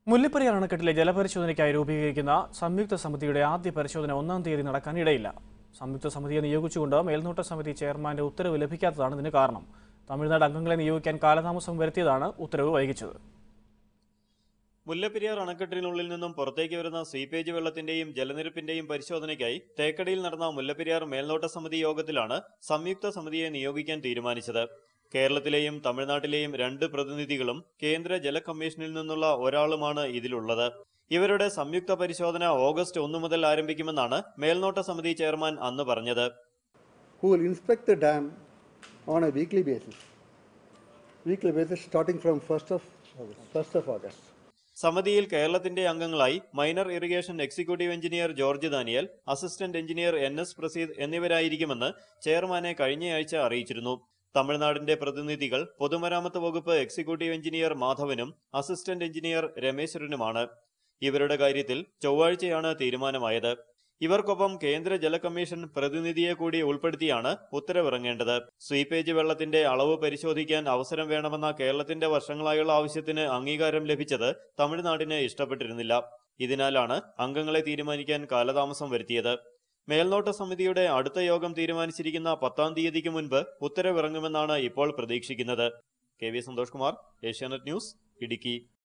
മുല്ലപ്പെരിയാർ അണക്കെട്ടിലെ ജലപരിശോധനയ്ക്കായി രൂപീകരിക്കുന്ന സംയുക്ത സമിതിയുടെ ആദ്യ പരിശോധന ഒന്നാം തീയതി നടക്കാൻ ഇടയില്ല സംയുക്ത സമിതിയെ നിയോഗിച്ചുകൊണ്ട് മേൽനോട്ട സമിതി ചെയർമാന്റെ ഉത്തരവ് ലഭിക്കാത്തതാണ് ഇതിന് കാരണം തമിഴ്നാട് അംഗങ്ങളെ നിയോഗിക്കാൻ കാലതാമസം വരുത്തിയതാണ് ഉത്തരവ് വൈകിച്ചത് മുല്ലപ്പെരിയാർ അണക്കെട്ടിനുള്ളിൽ നിന്നും പുറത്തേക്ക് വരുന്ന സ്വീപ്പേജ് വെള്ളത്തിന്റെയും ജലനിരപ്പിന്റെയും പരിശോധനയ്ക്കായി തേക്കടിയിൽ നടന്ന മുല്ലപ്പെരിയാർ മേൽനോട്ട സമിതി യോഗത്തിലാണ് സംയുക്ത സമിതിയെ നിയോഗിക്കാൻ തീരുമാനിച്ചത് കേരളത്തിലെയും തമിഴ്നാട്ടിലെയും രണ്ട് പ്രതിനിധികളും കേന്ദ്ര ജല കമ്മീഷനിൽ നിന്നുള്ള ഒരാളുമാണ് ഇതിലുള്ളത് ഇവരുടെ സംയുക്ത പരിശോധന ഓഗസ്റ്റ് ഒന്ന് മുതൽ ആരംഭിക്കുമെന്നാണ് മേൽനോട്ട സമിതി ചെയർമാൻ അന്ന് പറഞ്ഞത് who will inspect the dam on a weekly basis. Weekly basis starting from 1st of August. 1st of August. സമിതിയിൽ കേരളത്തിന്റെ അംഗങ്ങളായി minor irrigation executive engineer George Daniel assistant engineer N S Praseed എന്നിവരായിരിക്കുമെന്ന് ചെയർമാനെ കഴിഞ്ഞയാഴ്ച അറിയിച്ചിരുന്നു തമിഴ്നാടിന്റെ പ്രതിനിധികൾ പൊതുമരാമത്ത് വകുപ്പ് എക്സിക്യൂട്ടീവ് എഞ്ചിനീയർ മാധവനും അസിസ്റ്റന്റ് എഞ്ചിനീയർ രമേശ്വരനുമാണ് ഇവരുടെ കാര്യത്തിൽ ചൊവ്വാഴ്ചയാണ് തീരുമാനമായത് ഇവർക്കൊപ്പം കേന്ദ്ര ജല കമ്മീഷൻ പ്രതിനിധിയെ കൂടി ഉൾപ്പെടുത്തിയാണ് ഉത്തരവിറങ്ങേണ്ടത് സ്വീപ്പേജ് വെള്ളത്തിന്റെ അളവ് പരിശോധിക്കാൻ അവസരം വേണമെന്ന കേരളത്തിന്റെ വർഷങ്ങളായുള്ള ആവശ്യത്തിന് അംഗീകാരം ലഭിച്ചത് തമിഴ്നാടിന് ഇഷ്ടപ്പെട്ടിരുന്നില്ല ഇതിനാലാണ് അംഗങ്ങളെ തീരുമാനിക്കാൻ കാലതാമസം വരുത്തിയത് മേൽനോട്ട സമിതിയുടെ അടുത്ത യോഗം തീരുമാനിച്ചിരിക്കുന്ന പത്താം തീയതിക്ക് മുൻപ് ഉത്തരവിറങ്ങുമെന്നാണ് ഇപ്പോൾ പ്രതീക്ഷിക്കുന്നത് K V Santhosh Kumar Asianet news Idukki